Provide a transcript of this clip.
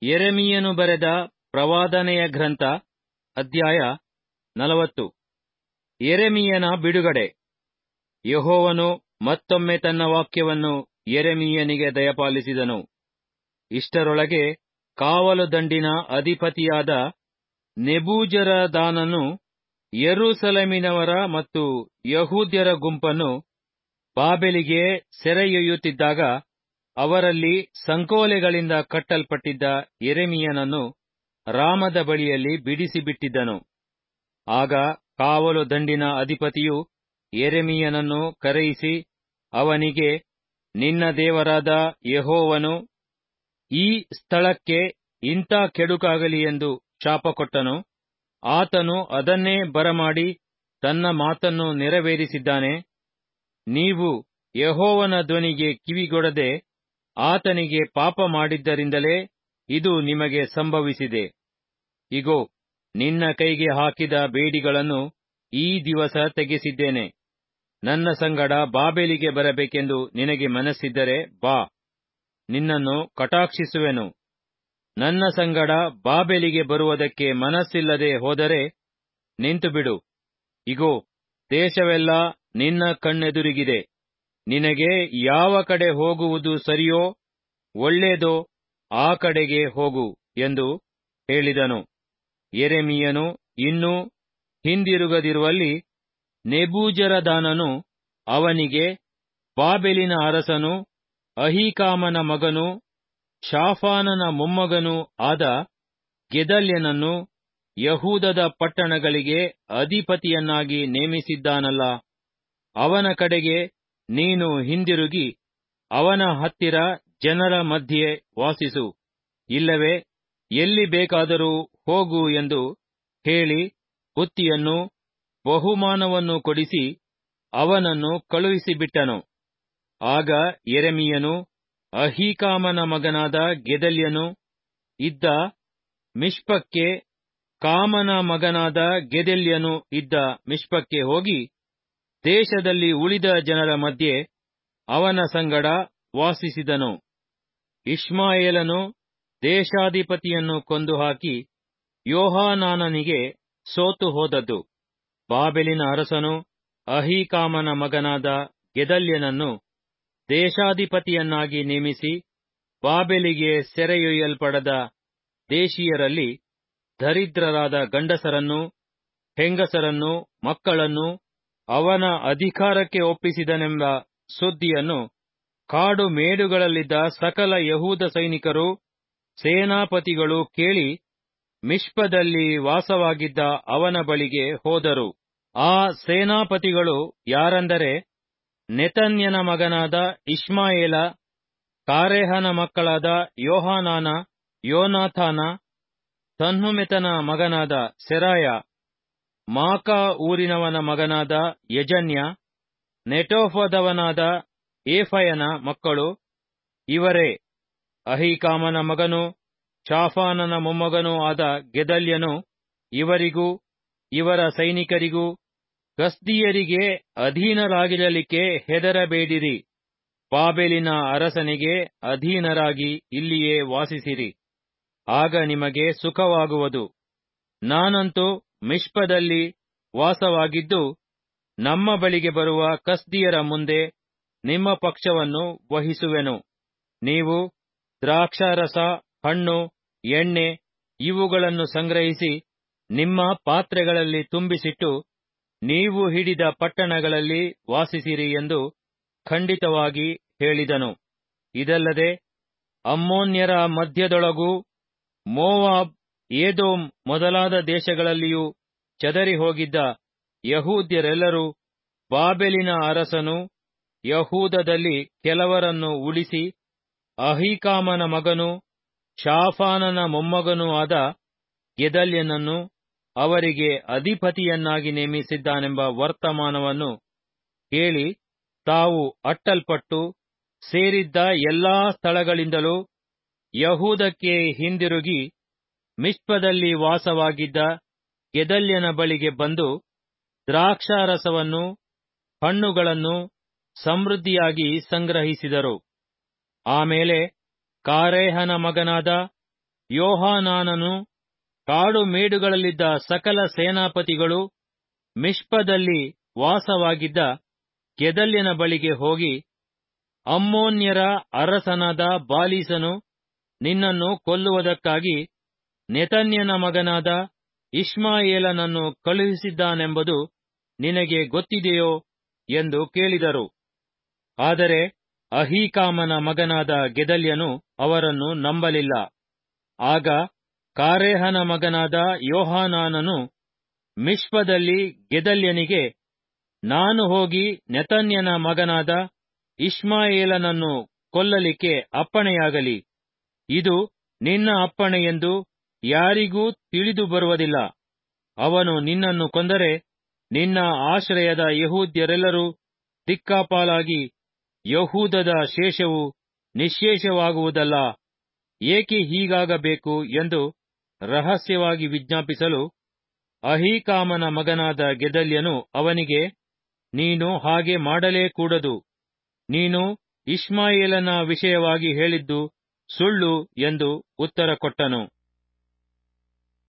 ಯೆರೆಮೀಯನು ಬರೆದ ಪ್ರವಾದನೆಯ ಗ್ರಂಥ ಅಧ್ಯಾಯ ನಲವತ್ತು ಯೆರೆಮೀಯನ ಬಿಡುಗಡೆ ಯೆಹೋವನು ಮತ್ತೊಮ್ಮೆ ತನ್ನ ವಾಕ್ಯವನ್ನು ಯೆರೆಮೀಯನಿಗೆ ದಯಪಾಲಿಸಿದನು ಇಷ್ಟರೊಳಗೆ ಕಾವಲು ದಂಡಿನ ಅಧಿಪತಿಯಾದ ನೆಬೂಜರದಾನನು ಯೆರೂಸಲೇಮಿನವರ ಮತ್ತು ಯಹೂದ್ಯರ ಗುಂಪನ್ನು ಬಾಬೆಲಿಗೆ ಸೆರೆಯೊಯ್ಯುತ್ತಿದ್ದಾಗ ಅವರಲ್ಲಿ ಸಂಕೋಲೆಗಳಿಂದ ಕಟ್ಟಲ್ಪಟ್ಟಿದ್ದ ಯೆರೆಮೀಯನನ್ನು ರಾಮದ ಬಳಿಯಲ್ಲಿ ಬಿಡಿಸಿಬಿಟ್ಟಿದ್ದನು ಆಗ ಕಾವಲು ದಂಡಿನ ಅಧಿಪತಿಯು ಯೆರೆಮೀಯನನ್ನು ಕರೆಯಿಸಿ ಅವನಿಗೆ ನಿನ್ನ ದೇವರಾದ ಯೆಹೋವನು ಈ ಸ್ಥಳಕ್ಕೆ ಇಂಥ ಕೆಡುಕಾಗಲಿ ಎಂದು ಶಾಪಕೊಟ್ಟನು ಆತನು ಅದನ್ನೇ ಬರಮಾಡಿ ತನ್ನ ಮಾತನ್ನು ನೆರವೇರಿಸಿದ್ದಾನೆ ನೀವು ಯೆಹೋವನ ಧ್ವನಿಗೆ ಕಿವಿಗೊಡದೆ ಆತನಿಗೆ ಪಾಪ ಮಾಡಿದ್ದರಿಂದಲೇ ಇದು ನಿಮಗೆ ಸಂಭವಿಸಿದೆ ಇಗೋ ನಿನ್ನ ಕೈಗೆ ಹಾಕಿದ ಬೇಡಿಗಳನ್ನು ಈ ದಿವಸ ತೆಗೆಸಿದ್ದೇನೆ ನನ್ನ ಸಂಗಡ ಬಾಬೆಲಿಗೆ ಬರಬೇಕೆಂದು ನಿನಗೆ ಮನಸ್ಸಿದ್ದರೆ ಬಾ ನಿನ್ನನ್ನು ಕಟಾಕ್ಷಿಸುವೆನು ನನ್ನ ಸಂಗಡ ಬಾಬೆಲಿಗೆ ಬರುವುದಕ್ಕೆ ಮನಸ್ಸಿಲ್ಲದೆ ಹೋದರೆ ನಿಂತುಬಿಡು ಇಗೋ ದೇಶವೆಲ್ಲ ನಿನ್ನ ಕಣ್ಣೆದುರಿಗಿದೆ ನಿನಗೆ ಯಾವ ಕಡೆ ಹೋಗುವುದು ಸರಿಯೋ ಒಳ್ಳೇದೋ ಆ ಕಡೆಗೆ ಹೋಗು ಎಂದು ಹೇಳಿದನು ಯೆರೆಮೀಯನು ಇನ್ನೂ ಹಿಂದಿರುಗದಿರುವಲ್ಲಿ ನೆಬೂಜರದಾನನು ಅವನಿಗೆ ಬಾಬೆಲಿನ ಅರಸನು ಅಹೀಕಾಮನ ಮಗನೂ ಶಾಫಾನನ ಮೊಮ್ಮಗನೂ ಆದ ಗೆದಲ್ಯನನ್ನು ಯಹೂದದ ಪಟ್ಟಣಗಳಿಗೆ ಅಧಿಪತಿಯನ್ನಾಗಿ ನೇಮಿಸಿದ್ದಾನಲ್ಲ ಅವನ ಕಡೆಗೆ ನೀನು ಹಿಂದಿರುಗಿ ಅವನ ಹತ್ತಿರ ಜನರ ಮಧ್ಯೆ ವಾಸಿಸು ಇಲ್ಲವೇ ಎಲ್ಲಿ ಬೇಕಾದರೂ ಹೋಗು ಎಂದು ಹೇಳಿ ಬುತ್ತಿಯನ್ನು ಬಹುಮಾನವನ್ನು ಕೊಡಿಸಿ ಅವನನ್ನು ಕಳುಹಿಸಿಬಿಟ್ಟನು ಆಗ ಯೆರೆಮೀಯನು ಅಹೀಕಾಮನ ಮಗನಾದ ಗೆದಲ್ಯನು ಇದ್ದ ಮಿಷ್ಪಕ್ಕೆ ಕಾಮನ ಮಗನಾದ ಗೆದಲ್ಯನು ಇದ್ದ ಮಿಷ್ಪಕ್ಕೆ ಹೋಗಿ ದೇಶದಲ್ಲಿ ಉಳಿದ ಜನರ ಮಧ್ಯೆ ಅವನ ಸಂಗಡ ವಾಸಿಸಿದನು ಇಷ್ಮಾಯೇಲನು ದೇಶಾಧಿಪತಿಯನ್ನು ಕೊಂದು ಹಾಕಿ ಯೋಹಾನಾನನಿಗೆ ಸೋತು ಹೋದದ್ದು ಬಾಬೆಲಿನ ಅರಸನು ಅಹೀಕಾಮನ ಮಗನಾದ ಗೆದಲ್ಯನನ್ನು ದೇಶಾಧಿಪತಿಯನ್ನಾಗಿ ನೇಮಿಸಿ ಬಾಬೆಲಿಗೆ ಸೆರೆಯೊಯ್ಯಲ್ಪಡದ ದೇಶೀಯರಲ್ಲಿ ದರಿದ್ರರಾದ ಗಂಡಸರನ್ನು ಹೆಂಗಸರನ್ನು ಮಕ್ಕಳನ್ನು ಅವನ ಅಧಿಕಾರಕ್ಕೆ ಒಪ್ಪಿಸಿದನೆಂಬ ಸುದ್ದಿಯನ್ನು ಕಾಡು ಮೇಡುಗಳಲ್ಲಿದ್ದ ಸಕಲ ಯಹೂದ ಸೈನಿಕರು ಸೇನಾಪತಿಗಳು ಕೇಳಿ ಮಿಷ್ಪದಲ್ಲಿ ವಾಸವಾಗಿದ್ದ ಅವನ ಬಳಿಗೆ ಹೋದರು ಆ ಸೇನಾಪತಿಗಳು ಯಾರೆಂದರೆ ನೆತನ್ಯನ ಮಗನಾದ ಇಷ್ಮಾಯೇಲ ಕಾರೇಹನ ಮಕ್ಕಳಾದ ಯೋಹಾನಾನ ಯೋನಾಥಾನ ತನ್ಹುಮೆತನ ಮಗನಾದ ಸೆರಾಯ ಮಾಕಾ ಊರಿನವನ ಮಗನಾದ ಯಜನ್ಯ ನೆಟೋಫದವನಾದ ಏಫಯನ ಮಕ್ಕಳು ಇವರೇ ಅಹೀಕಾಮನ ಮಗನೂ ಶಾಫಾನನ ಮೊಮ್ಮಗನೂ ಆದ ಗೆದಲ್ಯನು ಇವರಿಗೂ ಇವರ ಸೈನಿಕರಿಗೂ ಕಸ್ದೀಯರಿಗೆ ಅಧೀನರಾಗಿರಲಿಕ್ಕೆ ಹೆದರಬೇಡಿರಿ ಬಾಬೆಲಿನ ಅರಸನಿಗೆ ಅಧೀನರಾಗಿ ಇಲ್ಲಿಯೇ ವಾಸಿಸಿರಿ ಆಗ ನಿಮಗೆ ಸುಖವಾಗುವುದು ನಾನಂತೂ ಮಿಷ್ಪದಲ್ಲಿ ವಾಸವಾಗಿದ್ದು ನಮ್ಮ ಬಳಿಗೆ ಬರುವ ಕಸ್ದಿಯರ ಮುಂದೆ ನಿಮ್ಮ ಪಕ್ಷವನ್ನು ವಹಿಸುವೆನು ನೀವು ದ್ರಾಕ್ಷಾರಸ ಹಣ್ಣು ಎಣ್ಣೆ ಇವುಗಳನ್ನು ಸಂಗ್ರಹಿಸಿ ನಿಮ್ಮ ಪಾತ್ರೆಗಳಲ್ಲಿ ತುಂಬಿಸಿಟ್ಟು ನೀವು ಹಿಡಿದ ಪಟ್ಟಣಗಳಲ್ಲಿ ವಾಸಿಸಿರಿ ಎಂದು ಖಂಡಿತವಾಗಿ ಹೇಳಿದನು ಇದಲ್ಲದೆ ಅಮ್ಮೋನ್ಯರ ಮಧ್ಯದೊಳಗೂ ಮೋವಾಬ್ ಏದೋಮ್ ಮೊದಲಾದ ದೇಶಗಳಲ್ಲಿಯೂ ಚದರಿ ಹೋಗಿದ್ದ ಯಹೂದ್ಯರೆಲ್ಲರೂ ಬಾಬೆಲಿನ ಅರಸನು ಯಹೂದದಲ್ಲಿ ಕೆಲವರನ್ನು ಉಳಿಸಿ ಅಹೀಕಾಮನ ಮಗನೂ ಶಾಫಾನನ ಮೊಮ್ಮಗನೂ ಆದ ಗೆದಲ್ಯನನ್ನು ಅವರಿಗೆ ಅಧಿಪತಿಯನ್ನಾಗಿ ನೇಮಿಸಿದ್ದಾನೆಂಬ ವರ್ತಮಾನವನ್ನು ಕೇಳಿ ತಾವು ಅಟ್ಟಲ್ಪಟ್ಟು ಸೇರಿದ್ದ ಎಲ್ಲಾ ಸ್ಥಳಗಳಿಂದಲೂ ಯಹೂದಕ್ಕೆ ಹಿಂದಿರುಗಿ ಮಿಷ್ಪದಲ್ಲಿ ವಾಸವಾಗಿದ್ದ ಗೆದಲ್ಯನ ಬಳಿಗೆ ಬಂದು ದ್ರಾಕ್ಷಾರಸವನ್ನು ಹಣ್ಣುಗಳನ್ನು ಸಮೃದ್ಧಿಯಾಗಿ ಸಂಗ್ರಹಿಸಿದರು ಆಮೇಲೆ ಕಾರೇಹನ ಮಗನಾದ ಯೋಹಾನಾನನು ಕಾಡು ಮೇಡುಗಳಲ್ಲಿದ್ದ ಸಕಲ ಸೇನಾಪತಿಗಳು ಮಿಷ್ಪದಲ್ಲಿ ವಾಸವಾಗಿದ್ದ ಗೆದಲ್ಯನ ಬಳಿಗೆ ಹೋಗಿ ಅಮ್ಮೋನ್ಯರ ಅರಸನಾದ ಬಾಲೀಸನು ನಿನ್ನನ್ನು ಕೊಲ್ಲುವುದಕ್ಕಾಗಿ ನೆತನ್ಯನ ಮಗನಾದ ಇಷ್ಮಾಯೇಲನನ್ನು ಕಳುಹಿಸಿದ್ದಾನೆಂಬುದು ನಿನಗೆ ಗೊತ್ತಿದೆಯೋ ಎಂದು ಕೇಳಿದರು ಆದರೆ ಅಹೀಕಾಮನ ಮಗನಾದ ಗೆದಲ್ಯನು ಅವರನ್ನು ನಂಬಲಿಲ್ಲ ಆಗ ಕಾರೇಹನ ಮಗನಾದ ಯೋಹಾನಾನನು ಮಿಷ್ಪದಲ್ಲಿ ಗೆದಲ್ಯನಿಗೆ ನಾನು ಹೋಗಿ ನೆತನ್ಯನ ಮಗನಾದ ಇಷ್ಮಾಯೇಲನನ್ನು ಕೊಲ್ಲಲಿಕ್ಕೆ ಅಪ್ಪಣೆಯಾಗಲಿ ಇದು ನಿನ್ನ ಅಪ್ಪಣೆ ಎಂದು ಯಾರಿಗೂ ತಿಳಿದು ಬರುವುದಿಲ್ಲ ಅವನು ನಿನ್ನನ್ನು ಕೊಂದರೆ ನಿನ್ನ ಆಶ್ರಯದ ಯಹೂದ್ಯರೆಲ್ಲರೂ ದಿಕ್ಕಾಪಾಲಾಗಿ ಯಹೂದದ ಶೇಷವು ನಿಶ್ಶೇಷವಾಗುವುದಲ್ಲ ಏಕೆ ಹೀಗಾಗಬೇಕು ಎಂದು ರಹಸ್ಯವಾಗಿ ವಿಜ್ಞಾಪಿಸಲು ಅಹೀಕಾಮನ ಮಗನಾದ ಗೆದಲ್ಯನು ಅವನಿಗೆ ನೀನು ಹಾಗೆ ಮಾಡಲೇ ಕೂಡದು ನೀನು ಇಷ್ಮಾಯೇಲನ ವಿಷಯವಾಗಿ ಹೇಳಿದ್ದು ಸುಳ್ಳು ಎಂದು ಉತ್ತರ ಕೊಟ್ಟನು